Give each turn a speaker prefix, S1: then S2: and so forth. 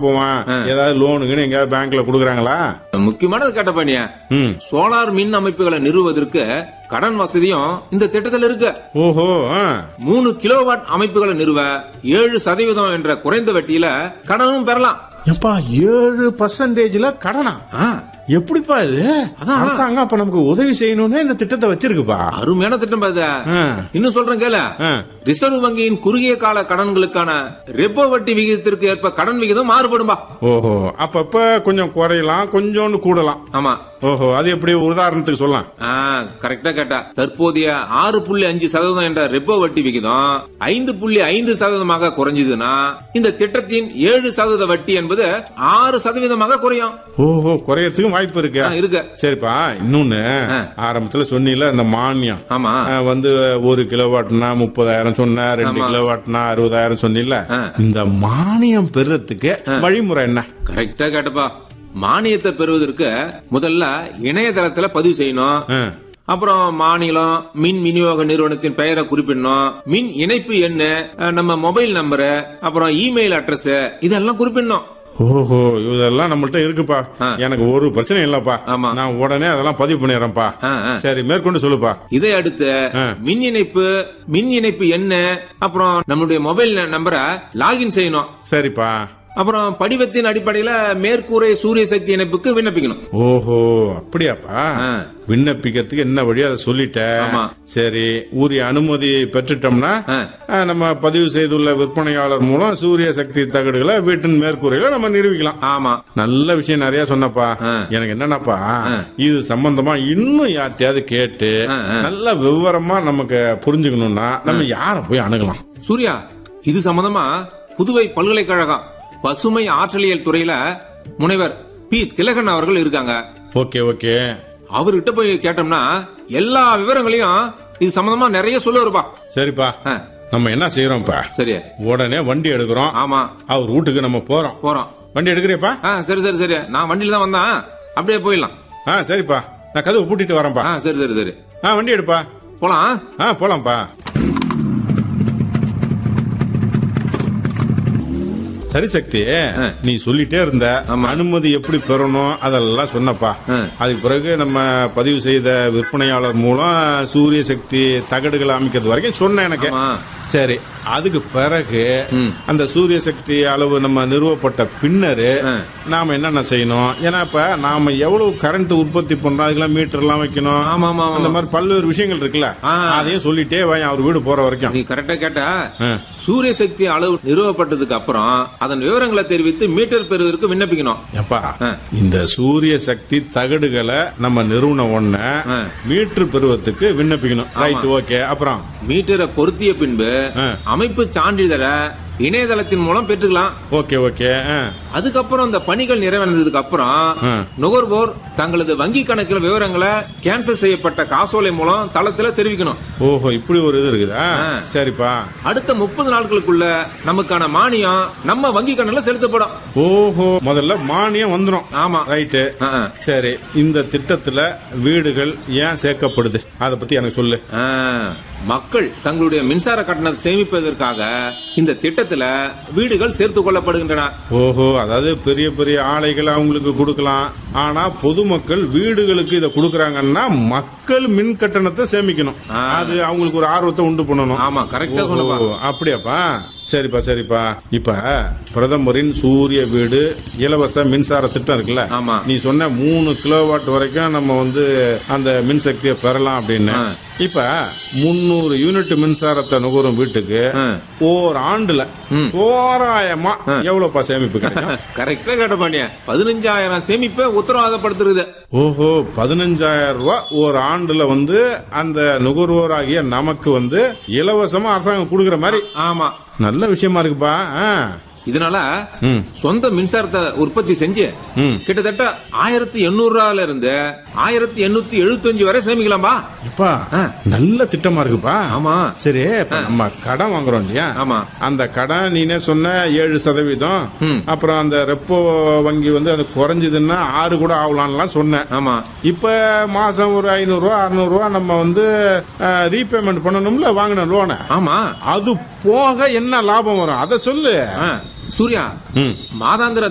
S1: போவான் ஏதாவது லோனுக்குன்னு எங்கேயாவது பேங்க்ல கொடுக்குறாங்களா
S2: முக்கியமானது கேட்ட பண்ணிய
S1: ம்
S2: சோலார் மின் அமைப்புகளை நிறுவுவதற்கு கடன் வசதியும் இந்த திட்டத்தில் இருக்கு
S1: ஓஹோ ஆ.
S2: மூணு கிலோவாட் அமைப்புகளை நிறுவ ஏழு சதவீதம் என்ற குறைந்த வட்டியில கடனும் பெறலாம்
S1: எப்பா ஏழு பர்சன்டேஜ்ல கடனா
S2: ஆ,
S1: எப்படிப்பா இது
S2: அதான்.
S1: அரசாங்கம் அப்ப நமக்கு உதவி செய்யணும்னு இந்த திட்டத்தை வச்சிருக்குப்பா
S2: அருமையான திட்டம் பாது
S1: ஆ.
S2: இன்னும் சொல்றேன் கேள
S1: ஆ.
S2: ரிசர்வ் வங்கியின் குறுகிய கால கடன்களுக்கான ரெப்போ வட்டி விகிதத்திற்கு ஏற்ப கடன் விகிதம் மாறுபடும்பா
S1: ஓஹோ அப்பப்ப கொஞ்சம் குறையலாம் கொஞ்சோண்டு கூடலாம்
S2: ஆமா
S1: ஓஹோ அது எப்படி ஒரு உதாரணத்துக்கு சொல்லலாம்
S2: ஆ, கரெக்டா கேட்டா தற்போதைய ஆறு புள்ளி அஞ்சு சதவீதம் என்ற ரெப்போ வட்டி விகிதம் ஐந்து புள்ளி ஐந்து சதவீதமாக குறைஞ்சதுன்னா இந்த திட்டத்தின் ஏழு சதவீத வட்டி என்பது ஆறு சதவீதமாக குறையும்
S1: ஓஹோ குறையறதுக்கும் வாய்ப்பு இருக்கு
S2: ஆ, இருக்கு
S1: சரிப்பா இன்னொன்னு
S2: ஆ.
S1: ஆரம்பத்துல சொன்னீல இந்த மானியம்
S2: ஆமா
S1: ஆ, வந்து ஒரு கிலோவாட்னா முப்பதாயிரம் சொன்ன ரெண்டு
S2: ஆமா.
S1: கிலோவாட்னா அறுபதாயிரம் சொன்னீல
S2: ஆ.
S1: இந்த மானியம் பெறத்துக்கு வழிமுறை என்ன
S2: கரெக்டா கேட்டப்பா மானியத்தை பெறுவதற்கு முதல்ல இணையதளத்துல பதிவு செய்யணும்
S1: ஆ.
S2: அப்புறம் மாநிலம் மின் விநியோக நிறுவனத்தின் பெயரை குறிப்பிடணும் மின் இணைப்பு எண் அஹ், நம்ம மொபைல் நம்பரு அப்புறம் இமெயில் அட்ரஸ் இதெல்லாம் குறிப்பிடணும்
S1: ஓஹோ இதெல்லாம் நம்மள்ட்ட இருக்குப்பா
S2: ஆ.
S1: எனக்கு ஒரு பிரச்சனை இல்லப்பா
S2: ஆமா.
S1: நான் உடனே அதெல்லாம் பதிவு பண்ணிடுறேன்ப்பா
S2: ஆ, ஆ.
S1: சரி மேற்கொண்டு சொல்லுப்பா
S2: இதை அடுத்து
S1: ஆ.
S2: மின் இணைப்பு மின் இணைப்பு எண் அப்புறம் நம்மளுடைய மொபைல் நம்பரை லாகின் செய்யணும்
S1: சரிப்பா
S2: அப்புறம் படிவத்தின் அடிப்படையில மேற்கூரை சூரிய சக்தி இணைப்புக்கு விண்ணப்பிக்கணும்
S1: ஓஹோ அப்படியாப்பா
S2: ஆ.
S1: விண்ணப்பிக்கிறதுக்கு என்ன வழியோ அதை சொல்லிட்டேன்
S2: ஆமா.
S1: சரி உரிய அனுமதி பெற்றுட்டோம்னா
S2: ஆ.
S1: ஆ, நம்ம பதிவு செய்துள்ள விற்பனையாளர் மூலம் சூரிய சக்தி தகடுகளை வீட்டின் மேற்கூரையில நம்ம நிரூபிக்கலாம்
S2: ஆமா
S1: நல்ல விஷயம் நிறைய சொன்னப்பா
S2: ஆ.
S1: எனக்கு என்னன்னாப்பா இது சம்பந்தமா இன்னும் யார்ட்டையாவது கேட்டு
S2: ஆ, ஆ.
S1: நல்ல விவரமா நமக்கு புரிஞ்சுக்கணும்னா நம்ம யார போய் அணுகலாம்
S2: சூர்யா இது சம்பந்தமா புதுவை பல்கலைக்கழகம் பசுமை ஆற்றலியல் துறையில முனைவர் பி திலகன் அவர்கள் இருக்காங்க
S1: ஓகே ஓகே
S2: அவர்கிட்ட போய் கேட்டோம்னா எல்லா விவரங்களையும் இது சம்பந்தமா நிறைய சொல்லுவாருப்பா
S1: சரிப்பா
S2: ஆ,
S1: நம்ம என்ன செய்யறோம்ப்பா
S2: சரி
S1: உடனே வண்டி எடுக்கிறோம்
S2: ஆமா
S1: அவர் வீட்டுக்கு நம்ம போறோம்
S2: போறோம்
S1: வண்டி எடுக்கிறியப்பா
S2: ஆ சரி சரி சரி நான் வண்டியில தான் வந்தேன் அப்படியே போயிடலாம்
S1: ஆ சரிப்பா நான் கதவு பூட்டிட்டு வரேன்ப்பா
S2: ஆ சரி சரி சரி
S1: ஆ வண்டி எடுப்பா
S2: போலாம்
S1: ஆ போலாம்ப்பா சரி சக்தி
S2: ஆ.
S1: நீ சொல்லிட்டே இருந்த
S2: ஆமா.
S1: அனுமதி எப்படி பெறணும் அதெல்லாம் சொன்னப்பா
S2: ஆ.
S1: அதுக்கு பிறகு நம்ம பதிவு செய்த விற்பனையாளர் மூலம் சூரிய சக்தி தகடுகளை அமைக்கிறது வரைக்கும் சொன்னேன் எனக்கு
S2: ஆமா.
S1: சரி அதுக்கு பிறகு
S2: ம்.
S1: அந்த சூரிய சக்தி அளவு நம்ம நிறுவப்பட்ட பின்னரு
S2: ஆ.
S1: நாம என்னென்ன செய்யணும் ஏன்னா இப்ப நாம எவ்வளவு கரண்ட் உற்பத்தி பண்றோம் அதுக்கெல்லாம் மீட்டர் எல்லாம் வைக்கணும்
S2: ஆமா ஆமா
S1: அந்த
S2: ஆமா
S1: மாதிரி பல்வேறு விஷயங்கள் இருக்குல்ல
S2: ஆ.
S1: அதையும் சொல்லிட்டே வாய் அவர் வீடு போற வரைக்கும்
S2: நீ கரெக்டா கேட்ட
S1: ஆ.
S2: சூரிய சக்தி அளவு நிறுவப்பட்டதுக்கு அப்புறம் அதன் விவரங்களை தெரிவித்து மீட்டர் பெறுவதற்கு விண்ணப்பிக்கணும்
S1: எப்பா
S2: ஆ.
S1: இந்த சூரிய சக்தி தகடுகளை நம்ம நிறுவன உடனே
S2: ஆ.
S1: மீட்டர் பெறுவதற்கு விண்ணப்பிக்கணும் ரைட் ஓகே அப்புறம்
S2: மீட்டரை பொருத்திய பின்பு
S1: ஆ.
S2: அமைப்பு சான்றிதழை இணையதளத்தின் மூலம் பெற்றுக்கலாம்
S1: ஓகே ஓகே ஆ.
S2: அதுக்கப்புறம் இந்த பணிகள் நிறைவடைந்ததுக்கு அப்புறம்
S1: ஆ.
S2: நுகர்வோர் தங்களது வங்கி கணக்கில் விவரங்களை கேன்சல் செய்யப்பட்ட காசோலை மூலம் தளத்துல தெரிவிக்கணும்
S1: ஓஹோ இப்படி ஒரு இது இருக்குதா
S2: ஆ.
S1: சரிப்பா
S2: அடுத்த முப்பது நாட்களுக்குள்ள நமக்கான மானியம் நம்ம வங்கி கணக்குல செலுத்தப்படும்
S1: ஓஹோ முதல்ல மானியம் வந்துடும்
S2: ஆமா
S1: ரைட்டு
S2: ஆ, ஆ.
S1: சரி இந்த திட்டத்துல வீடுகள் ஏன் சேர்க்கப்படுது அதை பத்தி எனக்கு சொல்லு
S2: ஆ, மக்கள் தங்களுடைய மின்சார கட்டணத்தை சேமிப்பதற்காக இந்த திட்டத்துல வீடுகள் சேர்த்துக் கொள்ளப்படுகின்றன
S1: ஓஹோ அதாவது பெரிய பெரிய ஆலைகள் அவங்களுக்கு கொடுக்கலாம் ஆனா பொதுமக்கள் வீடுகளுக்கு இதை கொடுக்கறாங்கன்னா மக்கள் மின் கட்டணத்தை சேமிக்கணும்
S2: ஆ.
S1: அது அவங்களுக்கு ஒரு ஆர்வத்தை உண்டு பண்ணணும்
S2: ஆமா கரெக்டா சொன்னப்பா
S1: ஓஹோ, அப்படியாப்பா சரிப்பா சரிப்பா இப்ப பிரதமரின் சூரிய வீடு இலவச மின்சார திட்டம் இருக்குல்ல
S2: ஆமா.
S1: நீ சொன்ன மூணு கிலோவாட் வரைக்கும் நம்ம வந்து அந்த மின்சக்தியை பெறலாம் அப்படின்னு
S2: ஆ.
S1: இப்ப முன்னூறு யூனிட் மின்சாரத்தை நுகரும் வீட்டுக்கு
S2: ஆ.
S1: ஓர் ஆண்டுல
S2: ம்.
S1: தோராயமா எவ்வளவுப்பா சேமிப்பு கிடைக்கும்
S2: கரெக்டா கேட்ட பாண்டிய பதினஞ்சாயிரம் சேமிப்பை உத்தரவாதப்படுத்துறது
S1: ஓஹோ பதினஞ்சாயிரம் ரூபாய் ஒரு ஆண்டுல வந்து அந்த நுகர்வோராகிய நமக்கு வந்து இலவசமா அரசாங்கம் கொடுக்குற மாதிரி
S2: ஆமா
S1: நல்ல விஷயமா இருக்குப்பா ஆ.
S2: இதனால
S1: ம்.
S2: சொந்த மின்சாரத்தை உற்பத்தி செஞ்சு
S1: ம்.
S2: கிட்டத்தட்ட ஆயிரத்தி எண்ணூறு ரூபாயில இருந்து ஆயிரத்தி எண்ணூத்தி எழுபத்தி வரை சேமிக்கலாம்பா
S1: இப்பா
S2: ஆ.
S1: நல்ல திட்டமா இருக்குப்பா
S2: ஆமா
S1: சரி இப்ப நம்ம கடன் வாங்குறோம் இல்லையா
S2: ஆமா
S1: அந்த கடன் நீனே சொன்ன ஏழு சதவீதம்
S2: ம்.
S1: அப்புறம் அந்த ரெப்போ வங்கி வந்து அது குறைஞ்சதுன்னா ஆறு கூட ஆகலாம்லாம் சொன்னேன்
S2: ஆமா
S1: இப்ப மாசம் ஒரு ஐநூறு ரூபா அறுநூறு ரூபா நம்ம வந்து ரீபேமெண்ட் பண்ணணும்ல வாங்கின லோனை
S2: ஆமா
S1: அது போக என்ன லாபம் வரும் அதை சொல்லு
S2: ஆ, சூர்யா
S1: ம்
S2: மாதாந்திர